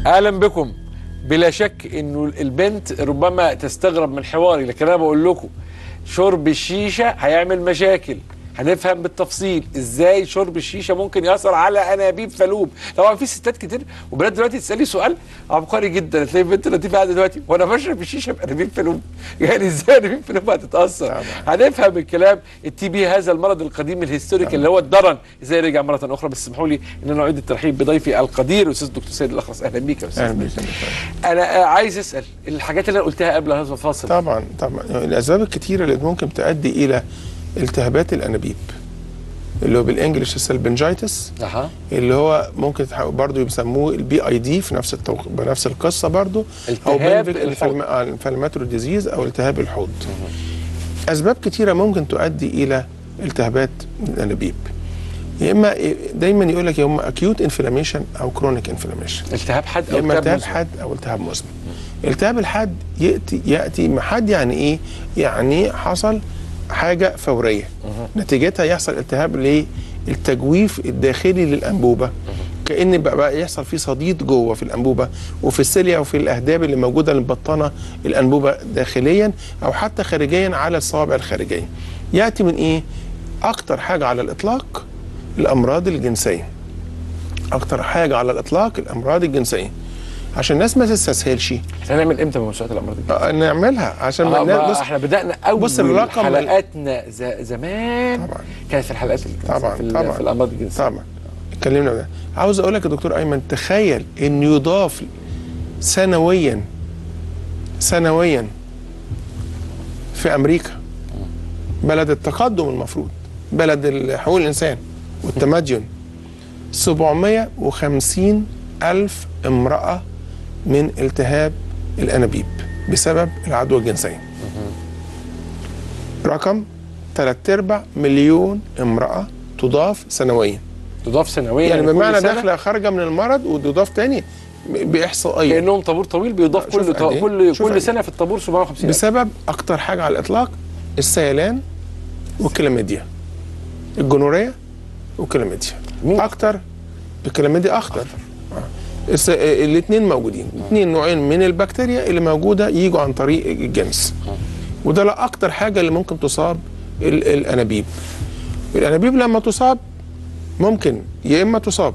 اهلا بكم بلا شك انه البنت ربما تستغرب من حواري لكن انا بقول لكم شرب الشيشه هيعمل مشاكل هنفهم بالتفصيل ازاي شرب الشيشه ممكن ياثر على انابيب فلوب طبعا في ستات كتير وبنات دلوقتي تسالي سؤال عبقري جدا تلاقي بنت لطيفه قاعده دلوقتي وانا بشرب الشيشه بانابيب فلوب يعني ازاي انابيب فلوب هتتاثر هنفهم الكلام التي بي هذا المرض القديم الهستوريك اللي هو الضرن ازاي رجع مره اخرى بس اسمحوا لي ان انا اعيد الترحيب بضيفي القدير استاذ دكتور سيد الاخرس اهلا بيك يا استاذ اهلا بيك انا آه، عايز اسال الحاجات اللي انا قلتها قبل هذا الفاصل طبعا طبعا الاسباب الكثيره اللي ممكن تؤدي الى التهابات الانابيب اللي هو بالانجلش السلبنجايتس اها اللي هو ممكن تح- برضه بيسموه البي اي دي في نفس التوق... بنفس القصه برضه التهاب بلفيك الحوض. الانفلاماتوري ديزيز او التهاب الحوض اسباب كتيره ممكن تؤدي الى التهابات الانابيب يا اما دايما يقول لك يا اما اكيوت انفلاميشن او كرونيك انفلاميشن التهاب حاد يا او اما التهاب مزمن. حاد او التهاب مزمن التهاب الحاد ياتي ياتي مع حد يعني ايه يعني حصل حاجه فوريه نتيجتها يحصل التهاب للتجويف الداخلي للانبوبه كان بقى, بقى يحصل فيه صديد جوه في الانبوبه وفي السيليا وفي الاهداب اللي موجوده اللي مبطنه الانبوبه داخليا او حتى خارجيا على الصوابع الخارجيه ياتي من ايه اكتر حاجه على الاطلاق الامراض الجنسيه اكتر حاجه على الاطلاق الامراض الجنسيه عشان الناس ما تستسهلش هنعمل امتى منشات الامراض دي؟ آه، نعملها عشان ما آه الناس ما بص احنا بدانا اول بص الرقم ال- حلقاتنا ز- زمان طبعا. كانت في الحلقات الجنسية طبعا في, ال- طبعا في الامراض الجنسيه طبعا اتكلمنا ده عاوز اقول لك يا دكتور ايمن تخيل ان يضاف سنويا سنويا في امريكا بلد التقدم المفروض بلد حقوق الانسان والتمدن 750 الف امراه من التهاب الانابيب بسبب العدوى الجنسيه رقم 3 ارباع مليون امراه تضاف سنويا تضاف سنويا يعني كل بمعنى سنة داخله خارجه من المرض وتضاف تاني باحصائيه كانهم طابور طويل بيضاف شوف كل قد إيه؟ كل شوف قد كل إيه؟ سنه في الطابور 750 ألف. بسبب اكتر حاجه على الاطلاق السيلان والكلاميديا الجنوريه والكلاميديا مين؟ اكتر الكلاميديا اخطر الاثنين موجودين اثنين نوعين من البكتيريا اللي موجوده يجوا عن طريق الجنس وده لا اكتر حاجه اللي ممكن تصاب ال- الانابيب الانابيب لما تصاب ممكن يا اما تصاب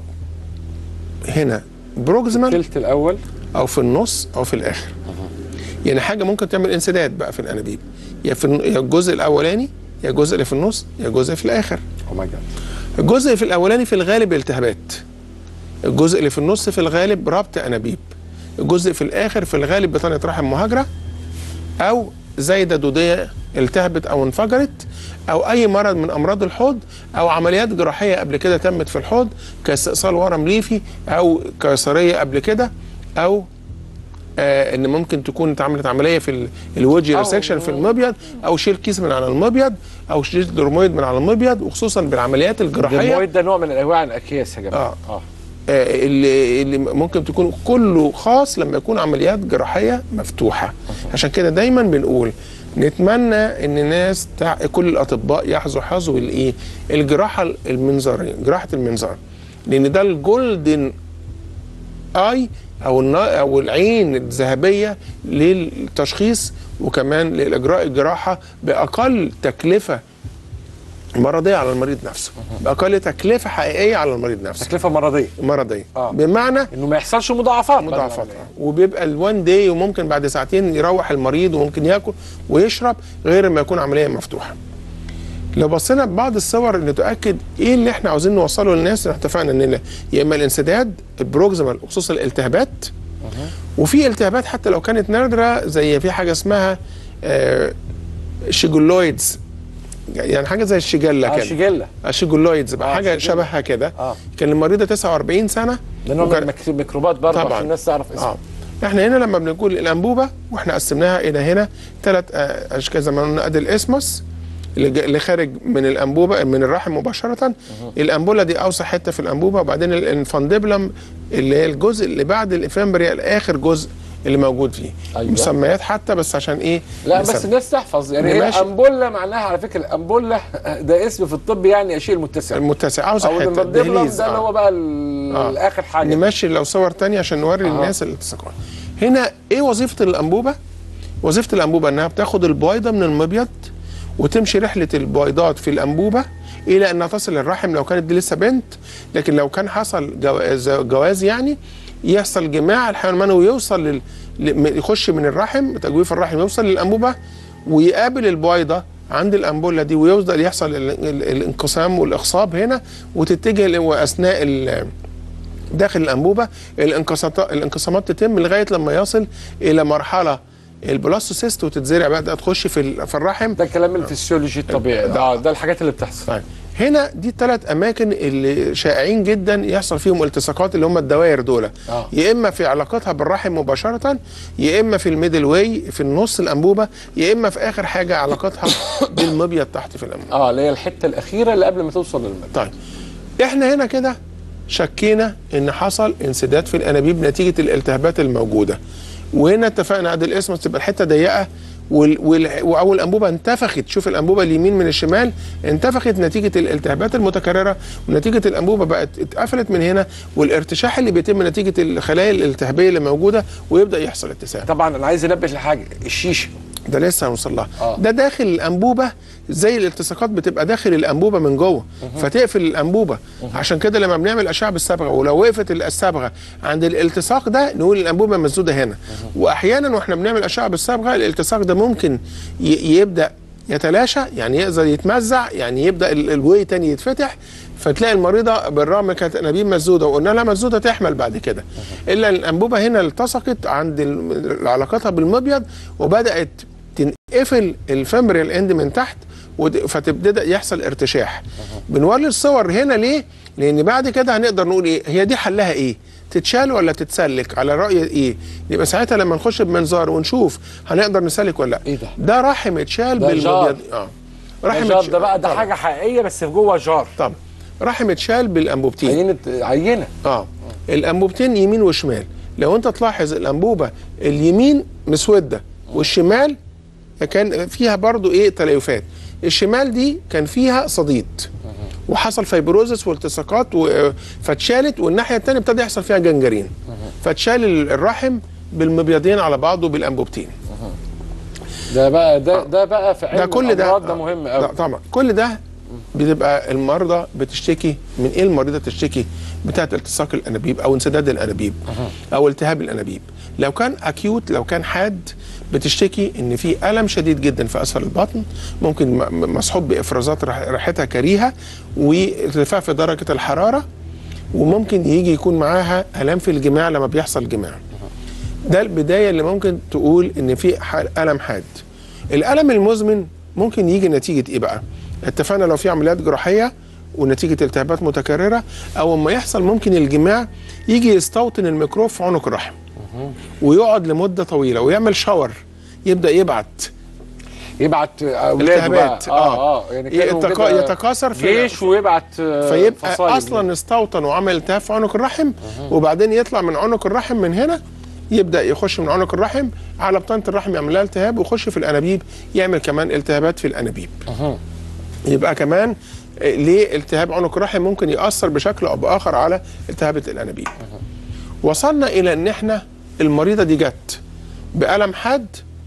هنا بروكسيمال الثلث الاول او في النص او في الاخر يعني حاجه ممكن تعمل انسداد بقى في الانابيب يا في الن- يا الجزء الاولاني يا الجزء اللي في النص يا الجزء في الاخر او ماي جاد الجزء في الاولاني في الغالب التهابات الجزء اللي في النص في الغالب ربط انابيب الجزء في الاخر في الغالب بطانه رحم مهاجره او زايده دوديه التهبت او انفجرت او اي مرض من امراض الحوض او عمليات جراحيه قبل كده تمت في الحوض كاستئصال ورم ليفي او قيصريه قبل كده او آه ان ممكن تكون اتعملت عمليه في ال- الوجه أو- ريسكشن في المبيض او شيل كيس من على المبيض او شيل درمويد من على المبيض وخصوصا بالعمليات الجراحيه الدرمويد ده نوع من انواع الاكياس يا جماعه آه. اه آه، اللي اللي ممكن تكون كله خاص لما يكون عمليات جراحيه مفتوحه عشان كده دايما بنقول نتمنى ان الناس تع... كل الاطباء يحظوا حظو الايه الجراحه المنظريه جراحه المنظار لان ده الجولدن اي او النا... او العين الذهبيه للتشخيص وكمان لاجراء الجراحه باقل تكلفه مرضيه على المريض نفسه باقل تكلفه حقيقيه على المريض نفسه تكلفه مرضيه مرضيه آه. بمعنى انه ما يحصلش مضاعفات بعد مضاعفات العملية. آه. وبيبقى الوان داي وممكن بعد ساعتين يروح المريض وممكن ياكل ويشرب غير ما يكون عمليه مفتوحه لو بصينا ببعض الصور نتاكد ايه اللي احنا عاوزين نوصله للناس احنا اتفقنا ان يا اما الانسداد البروكسيمال خصوصا الالتهابات وفي التهابات حتى لو كانت نادره زي في حاجه اسمها آه شيجولويدز يعني حاجه زي الشجله اه كده شجله الشيجولويدز بقى آه، حاجه شجلة. شبهها كده آه. كان المريضه 49 سنه ده نوع من وكان- الميك- الميكروبات برضه طبعاً. عشان الناس تعرف اسمه اه احنا هنا لما بنقول الانبوبه واحنا قسمناها الى هنا ثلاث اشكال زي ما قلنا ادي الاسمس اللي, جا- اللي خارج من الانبوبه من الرحم مباشره الانبوله دي اوسع حته في الانبوبه وبعدين الانفاندبلم اللي هي الجزء اللي بعد الانفامبريال اخر جزء اللي موجود فيه أيوة. مسميات حتى بس عشان ايه لا بس نسمي. الناس تحفظ يعني هي ماشي. امبولا معناها على فكره امبولا ده اسم في الطب يعني الشيء المتسع المتسع عاوز او حته الدبلم دهليز ده اللي آه. هو بقى ال- آه. الاخر حاجه نمشي لو صور تانية عشان نوري آه. الناس الالتصاقات هنا ايه وظيفة الأنبوبة وظيفة الأنبوبة انها بتاخد البويضة من المبيض وتمشي رحلة البويضات في الأنبوبة إلى أنها تصل للرحم لو كانت دي لسه بنت لكن لو كان حصل جواز, جواز يعني يحصل جماع الحيوان المنوي يوصل لل... ل- يخش من الرحم تجويف الرحم يوصل للأنبوبة ويقابل البويضة عند الأنبولة دي ويفضل يحصل ال... ال... الانقسام والإخصاب هنا وتتجه ل- وأثناء ال... داخل الانبوبه الانقساط- الانقسامات تتم لغايه لما يصل الى مرحله البلاستوسيست وتتزرع بقى تخش في ال- في الرحم ده كلام الفسيولوجي الطبيعي ده- ده, ده الحاجات اللي بتحصل طيب هنا دي الثلاث اماكن اللي شائعين جدا يحصل فيهم التصاقات اللي هم الدوائر دول آه. يا اما في علاقتها بالرحم مباشره يا اما في الميدل واي في النص الانبوبه يا اما في اخر حاجه علاقتها بالمبيض تحت في الانبوبه اه اللي هي الحته الاخيره اللي قبل ما توصل للمبنى طيب احنا هنا كده شكينا ان حصل انسداد في الانابيب نتيجه الالتهابات الموجوده وهنا اتفقنا ادي الاسم تبقى الحته ضيقه وال... وال... او الانبوبه انتفخت شوف الانبوبه اليمين من الشمال انتفخت نتيجه الالتهابات المتكرره ونتيجه الانبوبه بقت اتقفلت من هنا والارتشاح اللي بيتم نتيجه الخلايا الالتهابيه اللي موجوده ويبدا يحصل اتساع طبعا انا عايز انبه لحاجه الشيشه ده لسه هنوصل لها آه. ده داخل الانبوبه زي الالتصاقات بتبقى داخل الانبوبه من جوه فتقفل الانبوبه عشان كده لما بنعمل اشعه بالصبغه ولو وقفت الصبغه عند الالتصاق ده نقول الانبوبه مسدوده هنا واحيانا واحنا بنعمل اشعه بالصبغه الالتصاق ده ممكن ي- يبدا يتلاشى يعني يقدر يتمزع يعني يبدا ال- الوي تاني يتفتح فتلاقي المريضه بالرغم كانت انابيب مسدوده وقلنا لها مسدوده تحمل بعد كده الا الانبوبه هنا التصقت عند ال- علاقتها بالمبيض وبدات تنقفل الفمبريال اند من تحت ود- فتبدا يحصل ارتشاح بنوري الصور هنا ليه لان بعد كده هنقدر نقول ايه هي دي حلها ايه تتشال ولا تتسلك على راي ايه يبقى ساعتها لما نخش بمنظار ونشوف هنقدر نسلك ولا لا إيه ده؟ ده رحم اتشال ده جار. بالمبيض اه ده جار اتش- ده بقى ده طبعا. حاجه حقيقيه بس في جوه جار طبعا رحم اتشال بالانبوبتين عينه عينه اه الانبوبتين يمين وشمال لو انت تلاحظ الانبوبه اليمين مسوده والشمال كان فيها برضو ايه تليفات الشمال دي كان فيها صديد وحصل فيبروزس والتصاقات و- فاتشالت والناحيه الثانيه ابتدى يحصل فيها جنجرين فاتشال ال- الرحم بالمبيضين على بعض وبالانبوبتين ده بقى ده ده بقى في علم ده كل ده الأمراض ده مهم ده قوي طبعا كل ده بتبقى المرضى بتشتكي من ايه المريضه تشتكي بتاعت التصاق الانابيب او انسداد الانابيب او التهاب الانابيب لو كان اكيوت لو كان حاد بتشتكي ان في الم شديد جدا في اسفل البطن ممكن م- م- مصحوب بافرازات رح- ريحتها كريهه وارتفاع في درجه الحراره وممكن يجي يكون معاها الام في الجماع لما بيحصل جماع ده البدايه اللي ممكن تقول ان في ح- الم حاد الالم المزمن ممكن يجي نتيجه ايه بقى اتفقنا لو في عمليات جراحيه ونتيجه التهابات متكرره او اما يحصل ممكن الجماع يجي يستوطن الميكروب في عنق الرحم ويقعد لمده طويله ويعمل شاور يبدا يبعت يبعت اولاده بقى التهابات، اه آه. اه يعني كانوا يتكا- كده يتكاثر في- جيش ويبعت آه، فيبقى فصائل. اصلا استوطن وعمل التهاب في عنق الرحم وبعدين يطلع من عنق الرحم من هنا يبدا يخش من عنق الرحم على بطانه الرحم يعمل لها التهاب ويخش في الانابيب يعمل كمان التهابات في الانابيب يبقى كمان آه، ليه التهاب عنق الرحم ممكن ياثر بشكل او باخر على التهابه الانابيب وصلنا الى ان احنا المريضه دي جت بالم حاد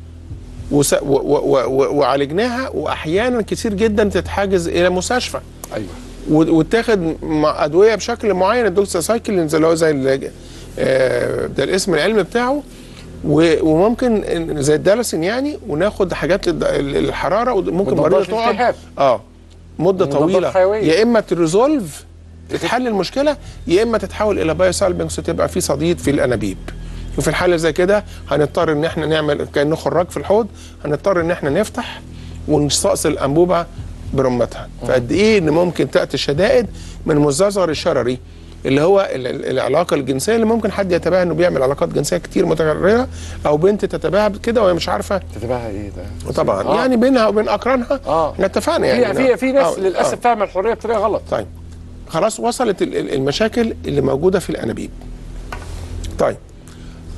وس- و- و- و- و- وعالجناها واحيانا كتير جدا تتحجز الى مستشفى ايوه و- وتاخد مع ادويه بشكل معين الدوكساسايكلين اللي هو زي ال- آه، ده الاسم العلمي بتاعه و- وممكن إن- زي الدالسين يعني وناخد حاجات للد- للحراره وممكن مضادات مريضه تقعد الالتهاب. اه مده مضادات طويله حيوية. يا اما تريزولف تتحل المشكله يا اما تتحول الى بايوسالبنكس وتبقى في صديد في الانابيب وفي الحاله زي كده هنضطر ان احنا نعمل كانه خراج في الحوض هنضطر ان احنا نفتح ونستأصل الانبوبه برمتها فقد ايه ان ممكن تاتي الشدائد من المزدزر الشرري اللي هو ال- ال- العلاقه الجنسيه اللي ممكن حد يتباهى انه بيعمل علاقات جنسيه كتير متكرره او بنت تتباهى كده وهي مش عارفه تتباهى ايه ده طبعا آه. يعني بينها وبين اقرانها اه احنا اتفقنا في يعني في في ناس آه، للاسف آه. فاهمه الحريه بطريقه غلط طيب خلاص وصلت ال- ال- المشاكل اللي موجوده في الانابيب طيب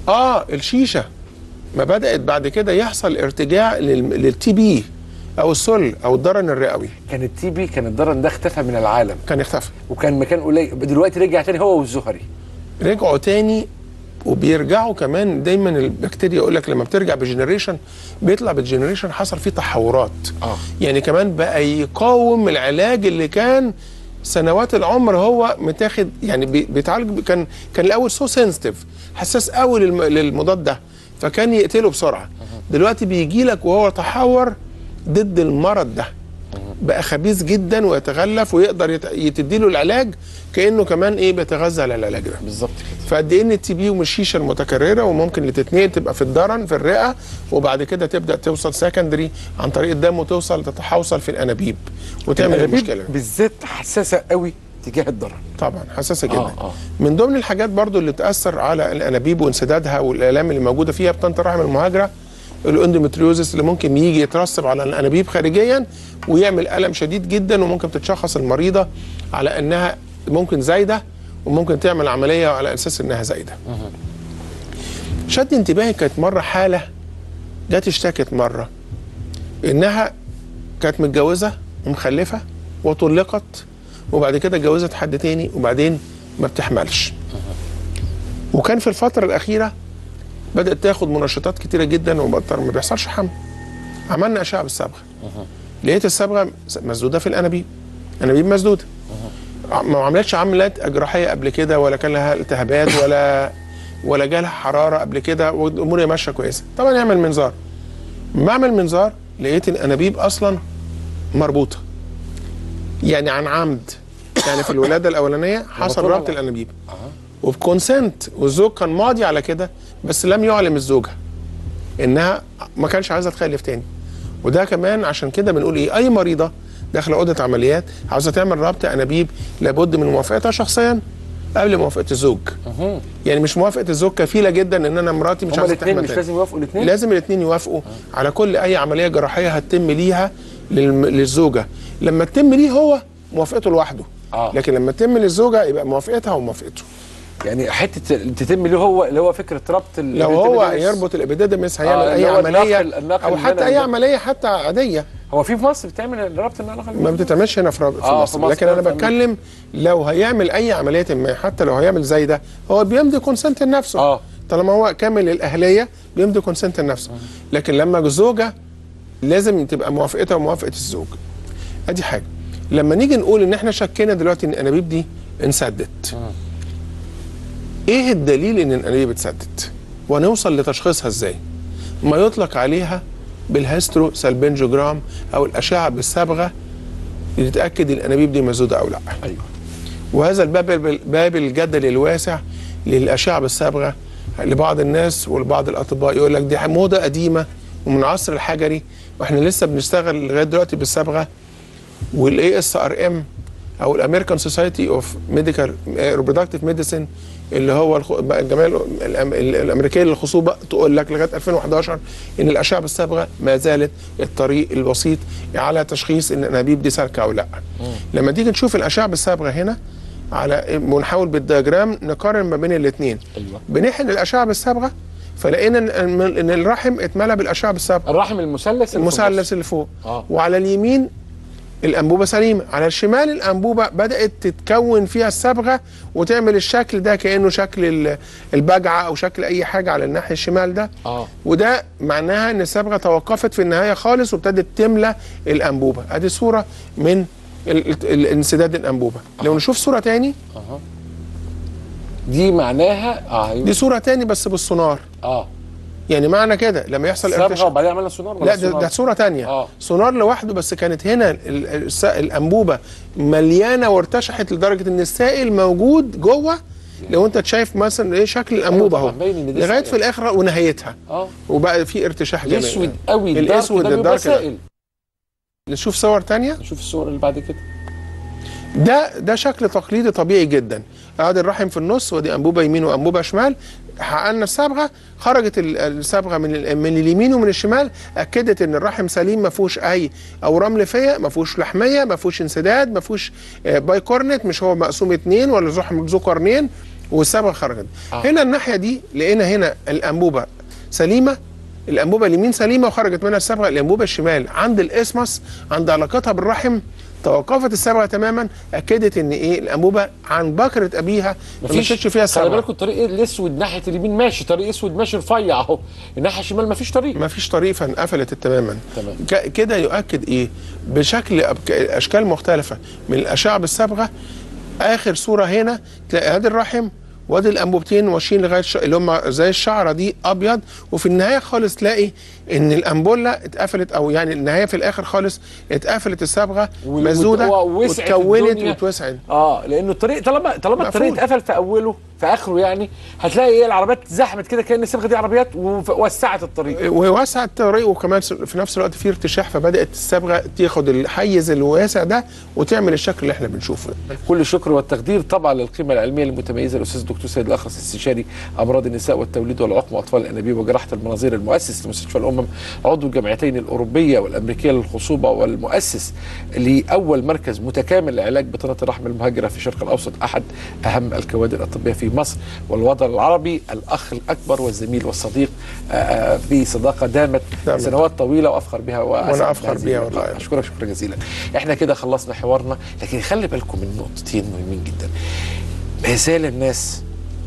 اه الشيشه ما بدات بعد كده يحصل ارتجاع لل- للتي بي او السل او الضرن الرئوي كان التي بي كان الضرن ده اختفى من العالم كان اختفى وكان مكان قليل دلوقتي رجع تاني هو والزهري رجعوا تاني وبيرجعوا كمان دايما البكتيريا يقول لك لما بترجع بجنريشن بيطلع بالجنريشن حصل فيه تحورات آه. يعني كمان بقى يقاوم العلاج اللي كان سنوات العمر هو متاخد يعني بي- بيتعالج كان كان الاول سو سنسيتيف حساس قوي للم- للمضاد ده فكان يقتله بسرعه دلوقتي بيجي لك وهو تحور ضد المرض ده بقى خبيث جدا ويتغلف ويقدر يت- يتديله العلاج كانه كمان ايه بيتغذى على العلاج ده بالظبط كده فقد ايه ان التي بي ومش الشيشه المتكرره وممكن اللي تتنقل تبقى في الدرن في الرئه وبعد كده تبدا توصل سكندري عن طريق الدم وتوصل تتحوصل في الانابيب وتعمل الأنابيب المشكله بالذات حساسه قوي تجاه الضرن طبعا حساسه جدا آه، آه. من ضمن الحاجات برضو اللي تاثر على الانابيب وانسدادها والالام اللي موجوده فيها بطانه الرحم المهاجره الاندومتريوزس اللي ممكن يجي يترسب على الانابيب خارجيا ويعمل الم شديد جدا وممكن تتشخص المريضه على انها ممكن زايده وممكن تعمل عمليه على اساس انها زايده. شد انتباهي كانت مره حاله جت اشتكت مره انها كانت متجوزه ومخلفه وطلقت وبعد كده اتجوزت حد تاني وبعدين ما بتحملش وكان في الفترة الأخيرة بدأت تاخد منشطات كتيرة جدا وبطل ما بيحصلش حمل عملنا أشعة بالصبغة لقيت الصبغة مسدودة في الأنابيب أنابيب مسدودة ما عملتش عمليات جراحية قبل كده ولا كان لها التهابات ولا ولا جالها حرارة قبل كده والأمور ماشية كويسة طبعا يعمل منظار بعمل منظار لقيت الأنابيب أصلا مربوطة يعني عن عمد يعني في الولاده الاولانيه حصل مطلوب ربط على- الانابيب وبكونسنت والزوج كان ماضي على كده بس لم يعلم الزوجه انها ما كانش عايزه تخلف تاني وده كمان عشان كده بنقول ايه اي مريضه داخله اوضه عمليات عاوزه تعمل ربط انابيب لابد من موافقتها شخصيا قبل موافقه الزوج يعني مش موافقه الزوج كفيله جدا ان انا مراتي مش هما عايزه الاثنين تحمل مش تاني. لازم يوافقوا الاثنين لازم الاثنين يوافقوا على كل اي عمليه جراحيه هتتم ليها للم... للزوجه لما تتم ليه هو موافقته لوحده آه. لكن لما تتم للزوجه يبقى موافقتها وموافقته يعني حته تتم اللي هو اللي هو فكره ربط ال- لو هو الابيديديمس. يربط الابيديدمس هيعمل آه، اي اللي هو عمليه النقل- النقل او حتى المنوي اي ده. عمليه حتى عاديه هو في في مصر بتعمل ربط النقل ما بتتعملش هنا في, رب... في, آه، مصر. في مصر لكن انا فاهم. بتكلم لو هيعمل اي عمليه ما حتى لو هيعمل زي ده هو بيمضي كونسنت لنفسه آه. طالما هو كامل الاهليه بيمضي كونسنت لنفسه لكن لما الزوجه لازم تبقى موافقتها وموافقه الزوج ادي حاجه لما نيجي نقول ان احنا شكينا دلوقتي ان الانابيب دي انسدت ايه الدليل ان الانابيب اتسدت ونوصل لتشخيصها ازاي ما يطلق عليها بالهيسترو سالبنجوجرام او الاشعه بالصبغه لتتاكد الانابيب دي مسدوده او لا ايوه وهذا الباب باب الجدل الواسع للاشعه بالصبغه لبعض الناس ولبعض الاطباء يقول لك دي موضه قديمه ومن العصر الحجري واحنا لسه بنشتغل لغايه دلوقتي بالصبغه والاي اس ار ام او الامريكان سوسايتي اوف ميديكال ريبرودكتيف ميديسن اللي هو الخ- بقى الجمعيه الأم- الأم- الامريكيه للخصوبه تقول لك لغايه 2011 ان الاشعه بالصبغه ما زالت الطريق البسيط على تشخيص ان الانابيب دي سالكه او لا. لما تيجي نشوف الاشعه بالصبغه هنا على ونحاول بالدياجرام نقارن ما بين الاثنين. أيوة. بنحقن الاشعه بالصبغه فلقينا ان ان الرحم اتملى بالاشعه بالصبغه. الرحم المثلث اللي في النص. المثلث اللي فوق آه. وعلى اليمين الانبوبه سليمه على الشمال الانبوبه بدات تتكون فيها الصبغه وتعمل الشكل ده كانه شكل ال- البجعه او شكل اي حاجه على الناحيه الشمال ده اه وده معناها ان الصبغه توقفت في النهايه خالص وابتدت تملى الانبوبه ادي صوره من ال- ال- الانسداد الانبوبه لو نشوف صوره تاني دي معناها اه دي صوره تاني بس بالسونار اه يعني معنى كده لما يحصل صبغه ارتشاح وبعدين عملنا سونار ولا لا ده, سونار؟ ده صوره تانية آه. سونار لوحده بس كانت هنا ال- ال- الس- الانبوبه مليانه وارتشحت لدرجه ان السائل موجود جوه لو انت شايف مثلا ايه شكل الانبوبه اهو طبعاً باين إن ده لغايه سائل. في الاخر ونهايتها اه وبقى في ارتشاح جامد الاسود قوي الدارك الاسود ده بيبقى الدارك ده. سائل نشوف صور تانية نشوف الصور اللي بعد كده ده ده شكل تقليدي طبيعي جدا قاعد الرحم في النص ودي انبوبه يمين وانبوبه شمال حققنا الصبغه خرجت ال- الصبغه من ال- من اليمين ومن الشمال اكدت ان الرحم سليم ما فيهوش اي اورام ليفيه ما فيهوش لحميه ما فيهوش انسداد ما فيهوش آه، باي كورنت مش هو مقسوم اتنين ولا رحم ذو قرنين والصبغه خرجت آه. هنا الناحيه دي لقينا هنا الانبوبه سليمه الانبوبه اليمين سليمه وخرجت منها الصبغه الانبوبه الشمال عند الاسمس عند علاقتها بالرحم توقفت الصبغه تماما اكدت ان ايه الانبوبه عن بكره ابيها ما مشيتش فيها خلي الصبغه بالكم الطريق الاسود ناحيه اليمين ماشي طريق اسود ماشي رفيع اهو الناحيه الشمال مفيش طريق ما فيش طريق فانقفلت تماما تمام. ك- كده يؤكد ايه بشكل أب- اشكال مختلفه من الاشعه بالصبغه اخر صوره هنا تلاقي ادي الرحم وادي الانبوبتين ماشيين لغايه ش... اللي هم زي الشعره دي ابيض وفي النهايه خالص تلاقي ان الانبوله اتقفلت او يعني النهايه في الاخر خالص اتقفلت الصبغه وال- مسدوده ووسعت واتكونت الدنيا. واتوسعت اه لانه الطريق طالما طالما الطريق مقفول. اتقفل في اوله في اخره يعني هتلاقي ايه العربيات زحمت كده كان الصبغه دي عربيات ووسعت الطريق ووسعت الطريق وكمان في نفس الوقت في ارتشاح فبدات الصبغه تاخد الحيز الواسع ده وتعمل الشكل اللي احنا بنشوفه ده. كل الشكر والتقدير طبعا للقيمه العلميه المتميزه الاستاذ الدكتور سيد الاخرس استشاري امراض النساء والتوليد والعقم واطفال الانابيب وجراحه المناظير المؤسس لمستشفى الامم عضو الجمعيتين الاوروبيه والامريكيه للخصوبه والمؤسس لاول مركز متكامل لعلاج بطانه الرحم المهاجره في الشرق الاوسط احد اهم الكوادر الطبيه في مصر والوطن العربي الاخ الاكبر والزميل والصديق آه، آه، في صداقه دامت دامت. سنوات طويله وافخر بها وأسعد أفخر بهذه بيها اللقاء. والله. اشكرك شكرا جزيلا احنا كده خلصنا حوارنا لكن خلي بالكم من نقطتين مهمين جدا ما زال الناس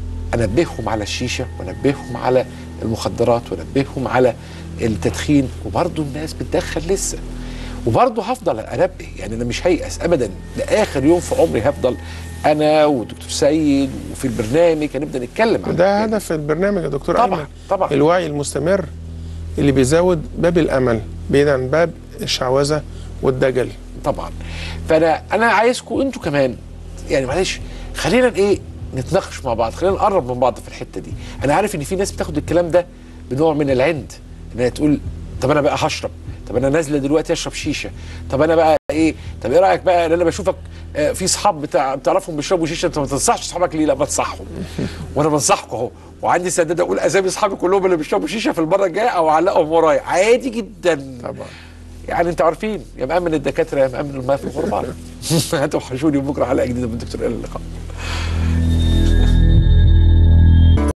انبههم على الشيشه وانبههم على المخدرات وانبههم على التدخين وبرضه الناس بتدخن لسه وبرضه هفضل انبه يعني انا مش هيأس ابدا لاخر يوم في عمري هفضل انا ودكتور سيد وفي البرنامج هنبدا نتكلم عن ده الحكاية دي. هدف البرنامج يا دكتور طبعاً، أيمن. طبعاً. الوعي المستمر اللي بيزود باب الامل بعيد عن باب الشعوذه والدجل طبعا فانا انا عايزكم انتوا كمان يعني معلش خلينا ايه نتناقش مع بعض خلينا نقرب من بعض في الحته دي انا عارف ان في ناس بتاخد الكلام ده بنوع من العند انها تقول طب انا بقى هشرب طب انا نازله دلوقتي اشرب شيشه طب انا بقى ايه طب ايه رايك بقى ان انا بشوفك آه، في اصحاب بتاع بتعرفهم بيشربوا شيشه انت ما تنصحش اصحابك ليه لا بنصحهم وانا بنصحكم اهو وعندي استعداد اقول اسامي اصحابي كلهم اللي بيشربوا شيشه في المره الجايه او اعلقهم ورايا عادي جدا طبعا يعني انتوا عارفين يا مأمن الدكاتره يا مأمن الماء في الغربان هتوحشوني بكره حلقه جديده من دكتور الى اللقاء